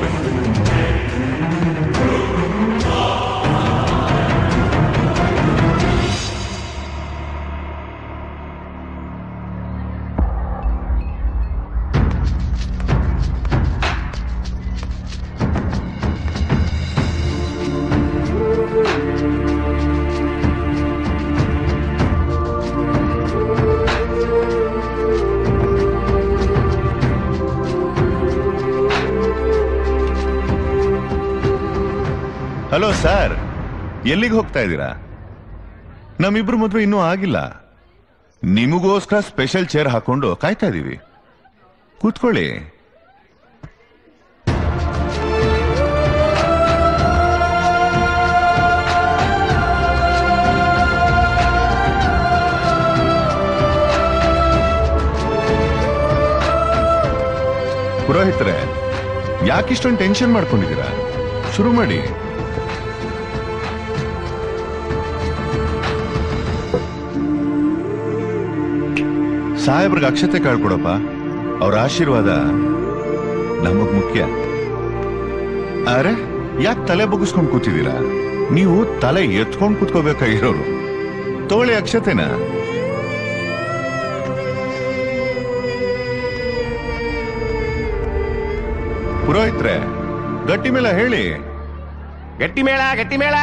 hello sir ಎಲ್ಲಿಗೆ ಹೋಗ್ತಾ ಇದ್ದೀರಾ ನಮ್ಮಿಬ್ರು ಮದ್ವೆ ಇನ್ನೂ ಆಗಿಲ್ಲ ನಿಮಗೋಸ್ಕರ ಸ್ಪೆಷಲ್ ಚೇರ್ ಹಾಕೊಂಡು ಕಾಯ್ತಾ ಇದೀವಿ ಕೂತ್ಕೊಳ್ಳಿ ಪುರೋಹಿತರೆ ಯಾಕಿಷ್ಟೊಂದು ಟೆನ್ಷನ್ ಮಾಡ್ಕೊಂಡಿದ್ದೀರಾ ಶುರು ಮಾಡಿ ಸಾಹೇಬ್ರಿಗೆ ಅಕ್ಷತೆ ಕಾಳ್ಕೊಡಪ್ಪ ಅವ್ರ ಆಶೀರ್ವಾದ ನಮಗ್ ಮುಖ್ಯ ಅರೆ ಯಾಕೆ ತಲೆ ಬಗ್ಗಿಸ್ಕೊಂಡು ಕೂತಿದ್ದೀರಾ ನೀವು ತಲೆ ಎತ್ಕೊಂಡು ಕೂತ್ಕೋಬೇಕಾಗಿರೋರು ತೋಳಿ ಅಕ್ಷತೆನ ಪುರೋಹಿತ್ರೆ ಗಟ್ಟಿ ಮೇಲೆ ಹೇಳಿ ಗಟ್ಟಿ ಮೇಳ ಗಟ್ಟಿ ಮೇಳ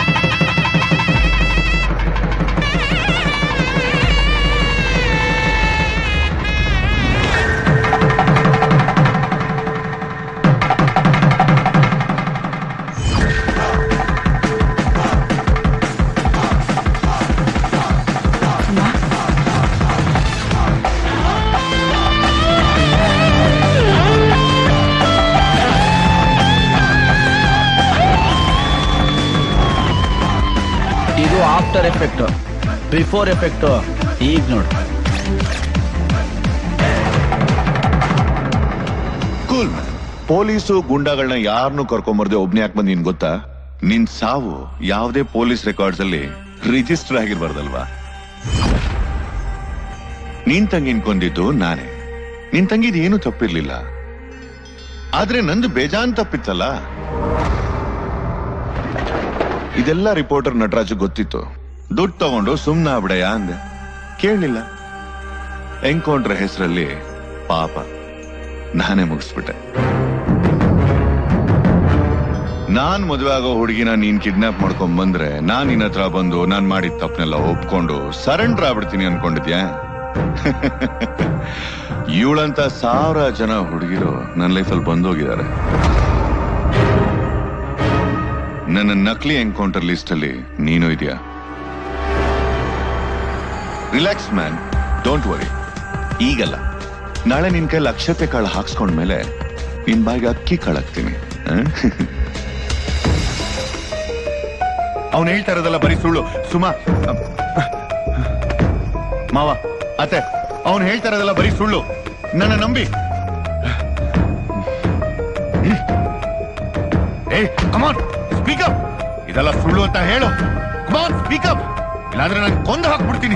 ಇದು ಆಫ್ಟರ್ ಎಫೆಕ್ಟ್ ಬಿಫೋರ್ ಎಫೆಕ್ಟ್ ಈಗ ನೋಡು ಕೂಲ್ ಪೊಲೀಸು ಗುಂಡಾಗಳನ್ನ ಯಾರನ್ನೂ ಕರ್ಕೊಂಬರ್ದೆ ಒಬ್ನೇ ಯಾಕೆ ಬಂದ್ ನಿನ್ ಗೊತ್ತಾ ನಿನ್ ಸಾವು ಯಾವುದೇ ಪೊಲೀಸ್ ರೆಕಾರ್ಡ್ಸ್ ಅಲ್ಲಿ ರಿಜಿಸ್ಟರ್ ಆಗಿರ್ಬಾರ್ದಲ್ವಾ ನಿನ್ ತಂಗಿನ್ ಕೊಂದಿದ್ದು ನಾನೇ ನಿನ್ ತಂಗಿದ್ ಏನು ತಪ್ಪಿರ್ಲಿಲ್ಲ ಆದ್ರೆ ನಂದು ಬೇಜಾನ್ ತಪ್ಪಿತ್ತಲ್ಲ ಇದೆಲ್ಲ ರಿಪೋರ್ಟರ್ ನಟರಾಜ್ ಗೊತ್ತಿತ್ತು ದುಡ್ಡು ತಗೊಂಡು ಸುಮ್ನ ಬಿಡಯ್ಯ ಅಂದೆ ಕೇಳಲಿಲ್ಲ ಎನ್ಕೌಂಟರ್ ಹೆಸರಲ್ಲಿ ಪಾಪ ನಾನೇ ಮುಗಿಸ್ಬಿಟ್ಟೆ ನಾನ್ ಮದುವೆ ಆಗೋ ಹುಡುಗಿನ ನೀನ್ ಕಿಡ್ನಾಪ್ ಮಾಡ್ಕೊಂಡ್ ಬಂದ್ರೆ ನಾನ್ ನಿನ್ನ ಹತ್ರ ಬಂದು ನಾನ್ ಮಾಡಿದ ತಪ್ಪನೆಲ್ಲ ಒಪ್ಕೊಂಡು ಸರೆಂಡರ್ ಆಗ್ಬಿಡ್ತೀನಿ ಅನ್ಕೊಂಡಿದ್ಯಾ ಇವಳಂತ ಸಾವಿರ ಜನ ಹುಡುಗಿರು ನನ್ನ ಲೈಫಲ್ಲಿ ಬಂದೋಗಿದ್ದಾರೆ ನನ್ನ ನಕಲಿ ಎನ್ಕೌಂಟರ್ ಲಿಸ್ಟ್ ಅಲ್ಲಿ ನೀನು ಇದೆಯಾ ರಿಲ್ಯಾಕ್ಸ್ ಮ್ಯಾನ್ ಡೋಂಟ್ ವರಿ ಈಗಲ್ಲ ನಾಳೆ ನಿನ್ ಕೈ ಅಕ್ಷತೆ ಕಾಳು ಹಾಕ್ಸ್ಕೊಂಡ್ಮೇಲೆ ನಿನ್ ಬಾಯಿಗೆ ಅಕ್ಕಿ ಕಾಳಾಕ್ತೀನಿ ಅವನು ಹೇಳ್ತಾ ಇರೋದಲ್ಲ ಬರೀ ಸುಳ್ಳು ಸುಮಾ ಮಾವ ಅತ್ತೆ ಅವನು ಹೇಳ್ತಾ ಇರೋದಲ್ಲ ಬರೀ ಸುಳ್ಳು ನನ್ನ ನಂಬಿ ಏ ಕಮಾನ್ ಸ್ಪೀಕಪ್ ಇದೆಲ್ಲ ಸುಳ್ಳು ಅಂತ ಹೇಳು ಕಮಾನ್ ಸ್ಪೀಕಪ್ ಇಲ್ಲಾಂದ್ರೆ ನಾನು ಕೊಂದು ಹಾಕ್ಬಿಡ್ತೀನಿ